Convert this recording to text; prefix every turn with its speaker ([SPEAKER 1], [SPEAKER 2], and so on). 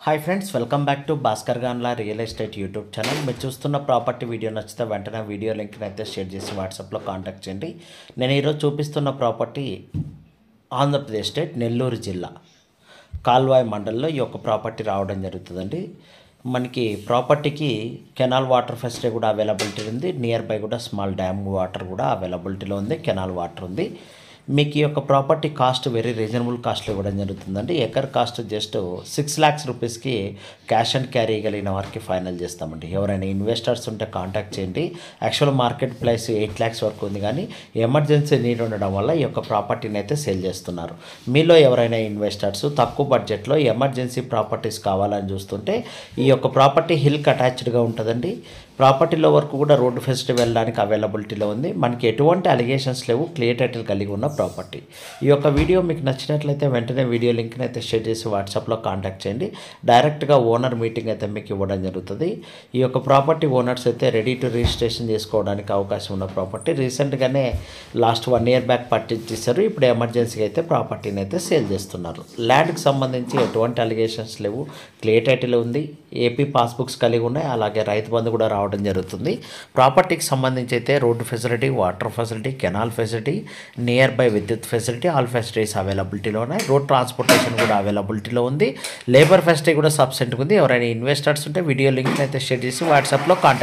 [SPEAKER 1] hi friends welcome back to Bhaskar Ganla real estate YouTube channel మీరు చూస్తున్న property video నచ్చితే వెంటనే వీడియో లింక్ని అయితే షేర్ చేసి వాట్సాప్లో కాంటాక్ట్ చేయండి నేను ఈరోజు చూపిస్తున్న ప్రాపర్టీ ఆంధ్రప్రదేశ్ స్టేట్ నెల్లూరు జిల్లా కాల్వాయ్ మండల్లో ఈ యొక్క ప్రాపర్టీ రావడం జరుగుతుందండి మనకి ప్రాపర్టీకి కెనాల్ వాటర్ ఫెసిలిటీ కూడా అవైలబిలిటీ ఉంది నియర్ బై కూడా స్మాల్ డ్యామ్ వాటర్ కూడా అవైలబిలిటీలో ఉంది కెనాల్ వాటర్ ఉంది మీకు ఈ యొక్క ప్రాపర్టీ కాస్ట్ వెరీ రీజనబుల్ కాస్ట్లో ఇవ్వడం జరుగుతుందండి acre cost just six lakhs రూపీస్కి క్యాష్ అండ్ క్యారీ కలిగిన వారికి ఫైనల్ చేస్తామండి ఎవరైనా ఇన్వెస్టర్స్ ఉంటే కాంటాక్ట్ చేయండి actual market price eight lakhs వరకు ఉంది కానీ ఎమర్జెన్సీ నీడ్ ఉండడం వల్ల ఈ యొక్క ప్రాపర్టీని అయితే సేల్ చేస్తున్నారు మీలో ఎవరైనా ఇన్వెస్టర్స్ తక్కువ బడ్జెట్లో ఎమర్జెన్సీ ప్రాపర్టీస్ కావాలని చూస్తుంటే ఈ యొక్క ప్రాపర్టీ హిల్కి అటాచ్డ్గా ఉంటుందండి ప్రాపర్టీలో వరకు కూడా రోడ్డు ఫెసిలిటీ వెళ్ళడానికి అవైలబిలిటీలో ఉంది మనకి ఎటువంటి అలిగేషన్స్ లేవు క్లియర్ టైటిల్ కలిగి ఉన్న ప్రాపర్టీ ఈ యొక్క వీడియో మీకు నచ్చినట్లయితే వెంటనే వీడియో లింక్ని అయితే షేర్ చేసి వాట్సాప్లో కాంటాక్ట్ చేయండి డైరెక్ట్గా ఓనర్ మీటింగ్ అయితే మీకు ఇవ్వడం జరుగుతుంది ఈ యొక్క ప్రాపర్టీ ఓనర్స్ అయితే రెడీ టు రిజిస్ట్రేషన్ చేసుకోవడానికి అవకాశం ఉన్న ప్రాపర్టీ రీసెంట్గానే last one year back purchase చేశారు ఇప్పుడు ఎమర్జెన్సీగా అయితే ప్రాపర్టీని అయితే సేల్ చేస్తున్నారు ల్యాండ్కి సంబంధించి ఎటువంటి అలిగేషన్స్ లేవు క్లియర్ టైటిల్ ఉంది ఏపీ పాస్బుక్స్ కలిగి ఉన్నాయి అలాగే రైతు బంధు కూడా రావడం జరుగుతుంది ప్రాపర్టీకి సంబంధించి అయితే road facility water facility canal facility nearby విద్యుత్ ఫెసిలిటీ ఆల్ ఫెసిలిటీస్ అవైలబిలిటీలో ఉన్నాయి రోడ్ ట్రాన్స్పోర్టేషన్ కూడా అవైలబిలిటీలో ఉంది లేబర్ ఫెసిలిటీ కూడా సబ్సెంట్గా ఉంది ఎవరైనా ఇన్వెస్టర్స్ ఉంటే వీడియో లింక్ని అయితే షేర్ చేసి వాట్సాప్లో కాంటాక్ట్